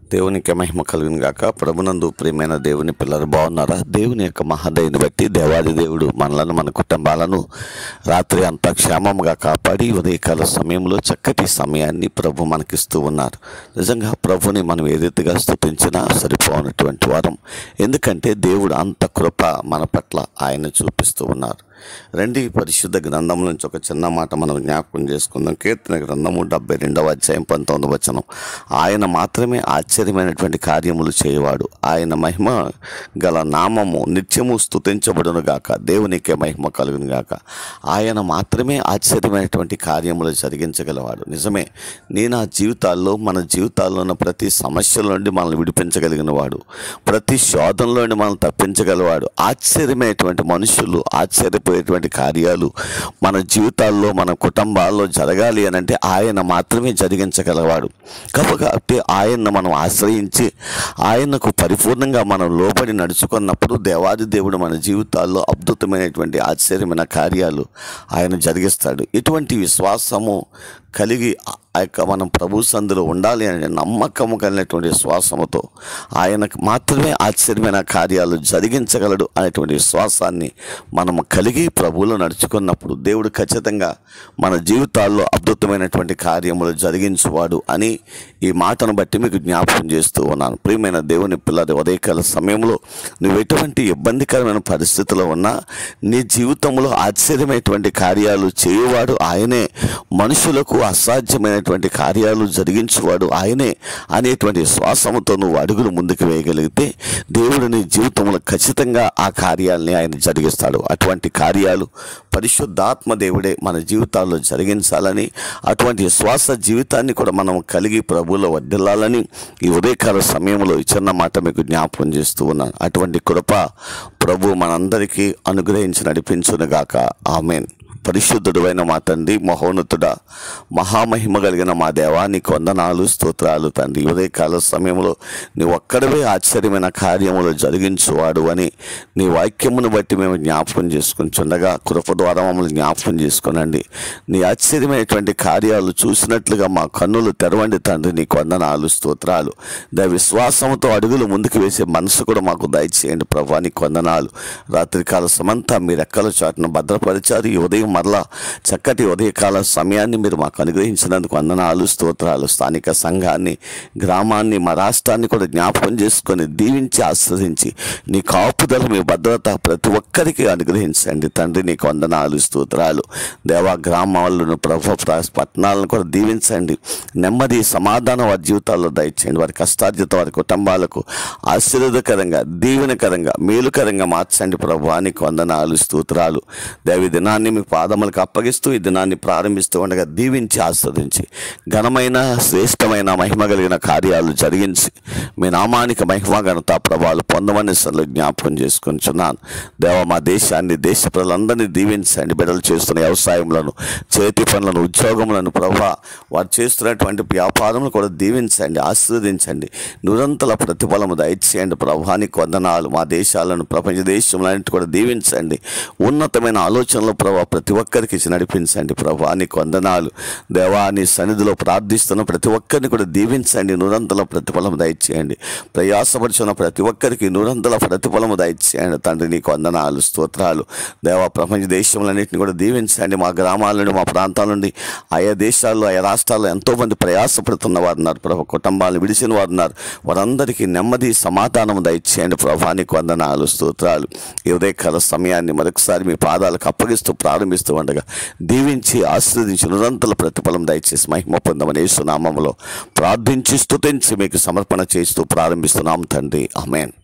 దేవునికి మహిమ కలుగును గాక ప్రభునందు ప్రియమైన దేవుని పిల్లలు బాగున్నారా దేవుని యొక్క మహాదయని బట్టి దేవాది దేవుడు మనలను మన కుటుంబాలను రాత్రి అంతా క్షేమంగా కాపాడి ఉదయకాల సమయంలో చక్కటి సమయాన్ని ప్రభు మనకిస్తూ ఉన్నారు నిజంగా ప్రభుని మనం ఏ రీతిగా స్థుతించినా సరిపోనటువంటి వారం ఎందుకంటే దేవుడు అంత కృప మన పట్ల ఆయన చూపిస్తూ ఉన్నారు రండి పరిశుద్ధ గ్రంథం నుంచి ఒక చిన్న మాట మనం జ్ఞాపకం చేసుకుందాం కీర్తన గ్రంథము డెబ్బై రెండవ అధ్యాయం పంతొమ్మిది వచనం ఆయన మాత్రమే ఆశ్చర్యమైనటువంటి కార్యములు చేయవాడు ఆయన మహిమ గల నామము నిత్యము స్తుతించబడును గాక దేవునికే మహిమ కలుగును గాక ఆయన మాత్రమే ఆశ్చర్యమైనటువంటి కార్యములు జరిగించగలవాడు నిజమే నీ నా జీవితాల్లో మన జీవితాల్లో ఉన్న ప్రతి సమస్యల నుండి మనల్ని విడిపించగలిగిన వాడు ప్రతి శోధనలో నుండి మనల్ని తప్పించగలవాడు ఆశ్చర్యమైనటువంటి మనుషులు ఆశ్చర్యపోయేటువంటి కార్యాలు మన జీవితాల్లో మన కుటుంబాల్లో జరగాలి అని అంటే ఆయన మాత్రమే జరిగించగలవాడు కాబట్టి ఆయన్ను మనం ఆశ్రయించి ఆయనకు పరిపూర్ణంగా మనం లోబడి నడుచుకున్నప్పుడు దేవాది దేవుడు మన జీవితాల్లో అద్భుతమైనటువంటి ఆశ్చర్యమైన కార్యాలు ఆయన జరిగిస్తాడు ఇటువంటి విశ్వాసము కలిగి ఆ యొక్క మనం ప్రభు సందులో ఉండాలి అనే నమ్మకము కలిగినటువంటి విశ్వాసముతో ఆయనకు మాత్రమే ఆశ్చర్యమైన కార్యాలు జరిగించగలడు అనేటువంటి విశ్వాసాన్ని మనం కలిగి ప్రభువులో నడుచుకున్నప్పుడు దేవుడు ఖచ్చితంగా మన జీవితాల్లో అద్భుతమైనటువంటి కార్యములు జరిగించువాడు అని ఈ మాటను బట్టి మీకు జ్ఞాపకం చేస్తూ ఉన్నాను ప్రియమైన దేవుని పిల్లల ఉదయకాల సమయంలో నువ్వు ఎటువంటి ఇబ్బందికరమైన పరిస్థితిలో ఉన్నా నీ జీవితంలో ఆశ్చర్యమైనటువంటి కార్యాలు చేయువాడు ఆయనే మనుషులకు అసాధ్యమైనటువంటి కార్యాలు జరిగించువాడు ఆయనే అనేటువంటి శ్వాసముతో నువ్వు అడుగులు ముందుకు వేయగలిగితే దేవుడు నీ జీవితంలో ఖచ్చితంగా ఆ కార్యాలని ఆయన జరిగిస్తాడు అటువంటి కార్యాలు పరిశుద్ధాత్మ దేవుడే మన జీవితాల్లో జరిగించాలని అటువంటి విశ్వాస జీవితాన్ని కూడా మనం కలిగి ప్రభువులో వర్దిల్లాలని ఈ ఉదయకాల సమయంలో ఈ చిన్న మాట మీకు జ్ఞాపకం చేస్తూ ఉన్నాను అటువంటి కృప ప్రభు మనందరికీ అనుగ్రహించి నడిపించునుగాక ఆమెన్ పరిశుద్ధుడు అయిన మా తండ్రి మహోన్నతుడా మహామహిమ కలిగిన మా దేవా నీకు వందనాలు స్తోత్రాలు తండ్రి ఉదయకాల సమయంలో నీ ఒక్కడవే ఆశ్చర్యమైన కార్యములు జరిగించువాడు అని నీ వాక్యమును బట్టి మేము జ్ఞాపకం చేసుకుంటుండగా కృప ద్వారా మమ్మల్ని జ్ఞాపకం చేసుకునండి నీ ఆశ్చర్యమైనటువంటి కార్యాలు చూసినట్లుగా మా కన్నులు తెరవండి తండ్రి నీకు వందనాలు స్తోత్రాలు దా విశ్వాసంతో అడుగులు ముందుకు వేసే మనసు కూడా మాకు దయచేయండి ప్రభా నీకు వందనాలు రాత్రికాల సమంతా మీ రెక్కల చాటును భద్రపరిచారు ఈ ఉదయం మరలా చక్కటి ఉదయకాల సమయాన్ని మీరు మాకు అనుగ్రహించినందుకు వందనాలు స్తోత్రాలు స్థానిక సంఘాన్ని గ్రామాన్ని మా రాష్ట్రాన్ని కూడా జ్ఞాపకం చేసుకొని దీవించి ఆశ్రదించి నీ కాపుదల మీ భద్రత ప్రతి ఒక్కరికి అనుగ్రహించండి తండ్రి నీకు వందనాలు స్తోత్రాలు దేవా గ్రామాలను ప్రభు పట్టణాలను కూడా దీవించండి నెమ్మది సమాధానం వారి జీవితాల్లో దయచేయండి వారి కష్టార్జిత వారి కుటుంబాలకు ఆశీర్వదకరంగా దీవెనకరంగా మేలుకరంగా మార్చండి ప్రభు నీకు వందనాలు స్తోత్రాలు దేవి దినాన్ని మీ పాదములకు అప్పగిస్తూ ఈ దినాన్ని ప్రారంభిస్తూ ఉండగా దీవించి ఆస్వాదించి ఘనమైన శ్రేష్టమైన మహిమ కలిగిన కార్యాలు జరిగించి మీ నామానికి మహిమ ఘనత ప్రభావాలు పొందమని సర్లు జ్ఞాపకం చేసుకుంటున్నాను దేవ మా దేశాన్ని దేశ ప్రజలందరినీ దీవించండి బిడ్డలు చేస్తున్న వ్యవసాయములను చేతి పనులను ఉద్యోగములను ప్రభా వారు చేస్తున్నటువంటి వ్యాపారములు కూడా దీవించండి ఆశీర్వదించండి నిరంతర ప్రతిఫలము దయచేయండి ప్రభానికి వందనాలు మా దేశాలను ప్రపంచ దేశములన్నింటి కూడా దీవించండి ఉన్నతమైన ఆలోచనలు ప్రభా ప్రతి ఒక్కరికి ఇచ్చి నడిపించండి ప్రభా నీకు వందనాలు దేవా నీ సన్నిధిలో ప్రార్థిస్తున్న ప్రతి ఒక్కరిని కూడా దీవించండి నిరంతర ప్రతిఫలం దయచేయండి ప్రయాసపడుచున్న ప్రతి ఒక్కరికి నిరంతర ప్రతిఫలము దయచేయండి తండ్రి నీకు వందనాలు స్తోత్రాలు దేవా ప్రపంచ దేశములన్నింటినీ కూడా దీవించండి మా గ్రామాల నుండి మా ప్రాంతాల నుండి ఆయా దేశాల్లో ఆయా రాష్ట్రాల్లో ఎంతోమంది ప్రయాసపడుతున్న వారు ఉన్నారు ప్రభు కుటుంబాలను విడిచిన వారు ఉన్నారు వారందరికీ నెమ్మది సమాధానం దయచేయండి ప్రభా నీకు వందనాలు స్తోత్రాలు ఈ ఉదయకాల సమయాన్ని మరొకసారి మీ పాదాలకు అప్పగిస్తూ ప్రారంభిస్తూ ఉండగా దీవించి ఆశీర్వదించి నిరంతర ప్రతిఫలం దయచేసి మహిమ పొందమని యేసునామములో ప్రార్థించి స్తుతించి మీకు సమర్పణ చేస్తూ ప్రారంభిస్తున్నాం తండ్రి ఆమెన్